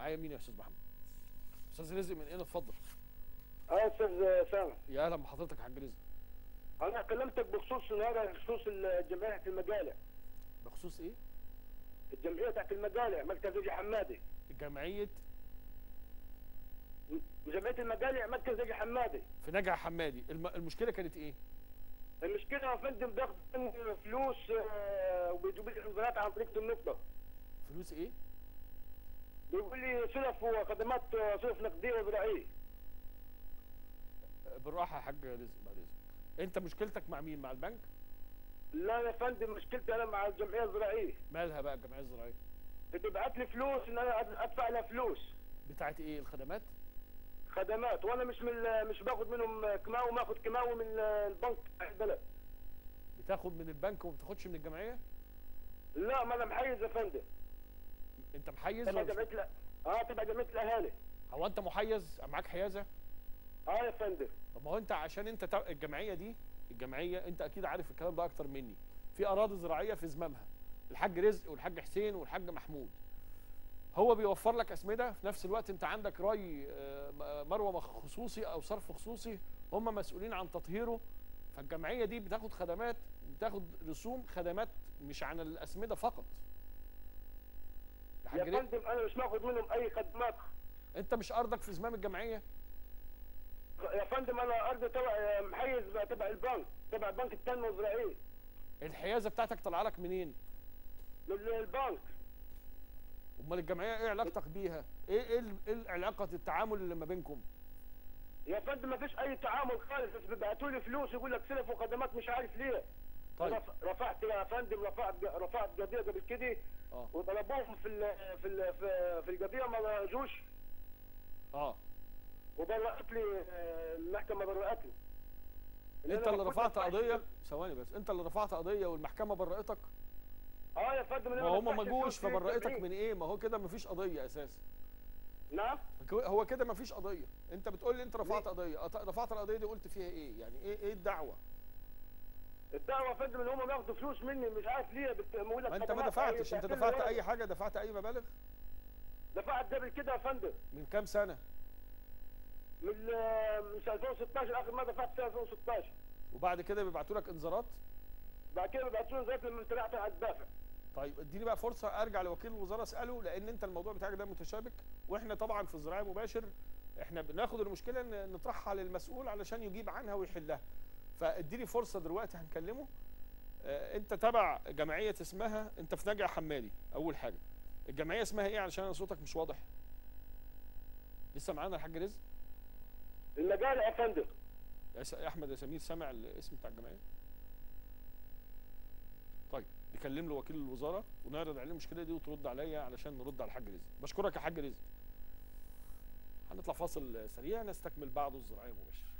معايا مين يا استاذ محمد استاذ رزق من هنا اتفضل اه استاذ سامح يا اهلا بحضرتك يا حاج رزق انا كلمتك بخصوص هذا بخصوص الجمعيه تحت المجالع بخصوص ايه الجمعيه تحت المجالع مركز وجه حمادي جمعيه جمعيه المجالع مركز وجه حمادي في نجع حمادي الم... المشكله كانت ايه المشكله يا فندم ضغط فلوس آه، وبيجيبوا لي الانذارات عن طريق النقطه فلوس ايه بيقول لي سلف وخدمات آه، سلف نقديه وزراعيه بالراحه يا حاج رزق بعد اذنك انت مشكلتك مع مين مع البنك لا يا فندم مشكلتي انا مع الجمعيه الزراعيه مالها بقى الجمعيه الزراعيه بتبعت لي فلوس ان انا ادفع لها فلوس بتاعت ايه الخدمات خدمات وانا مش من مش باخد منهم كماوي باخد كماوي من البنك بتاع البلد بتاخد من البنك وما بتاخدش من الجمعيه لا ما انا محيز يا فندم انت محيز تبع ولا مش- جمعيه لا اه تبع جمعيه الاهالي هو انت محيز معاك حيازه اه يا فندم طب ما هو انت عشان انت تا- الجمعيه دي الجمعيه انت اكيد عارف الكلام ده اكتر مني في اراضي زراعيه في زمامها الحاج رزق والحاج حسين والحاج محمود هو بيوفر لك اسمده في نفس الوقت انت عندك ري آه، م- مروه مخ- خصوصي او صرف خصوصي هم مسؤولين عن تطهيره فالجمعيه دي بتاخد خدمات بتاخد رسوم خدمات مش عن الاسمده فقط يا يا حاج رزق فندم انا مش باخد منهم اي خدمات انت مش ارضك في زمام الجمعيه يا فندم انا ارضي تبع محيز تبع البنك تبع بنك التنميه الزراعيه الحيازه بتاعتك طالعه لك منين من البنك امال الجمعيه ايه علاقتك بيها ايه ايه ال- ايه العلاقه التعامل اللي ما بينكم يا فندم ما فيش اي تعامل خالص بس بيبعتوا لي فلوس يقول لك سلف وخدمات مش عارف ليه طيب رف- رفعت يا فندم رفعت رفعت قضيه قبل كده اه وطلبوهم في ال في ال في, في القضيه ما جوش اه وبرأت لي آه، المحكمه برأت لي إن انت أنا اللي المفروض رفعت أدفع- قضيه ثواني بس انت اللي رفعت قضيه والمحكمه برأتك اه يا فندم إن ما أنا هم ما دفعت جوش فلوس ليه فبرأتك التأمين. من ايه ما هو كده ما فيش قضيه اساسا نعم هو كده ما فيش قضيه انت بتقول لي انت رفعت ليه؟ قضيه أط- رفعت القضيه دي قلت فيها ايه يعني ايه ايه الدعوه الدعوه يا فندم ان هم بياخدوا فلوس مني مش عارف ليه بتقول لك ما انت ما خدمات دفعتش أي- انت بتعتبر دفعت إيه؟ اي حاجه دفعت اي مبالغ دفعت قبل كده يا فندم من كام سنه من آه، من 2016 اخر ما دفعت سنه 2016 وبعد كده بيبعتوا لك انذارات بعد كده بيبعتوا لي زي لما طلعت هتدافع طيب اديني بقى فرصه ارجع لوكيل الوزاره اساله لان انت الموضوع بتاعك ده متشابك واحنا طبعا في الزراعه مباشر احنا بناخد المشكله ان نطرحها للمسؤول علشان يجيب عنها ويحلها فاديني فرصه دلوقتي هنكلمه آه، انت تبع جمعيه اسمها انت في نجع حمادي اول حاجه الجمعيه اسمها ايه علشان انا صوتك مش واضح لسه معانا الحاج رزق المجال يا فندم يا س- يا احمد يا سمير سامع الاسم بتاع الجمعيه طيب نكلم له وكيل الوزاره ونعرض عليه المشكله دي وترد عليا علشان نرد على الحاج رزق بشكرك يا حاج رزق هنطلع فاصل سريع نستكمل بعده الزراعيه مباشر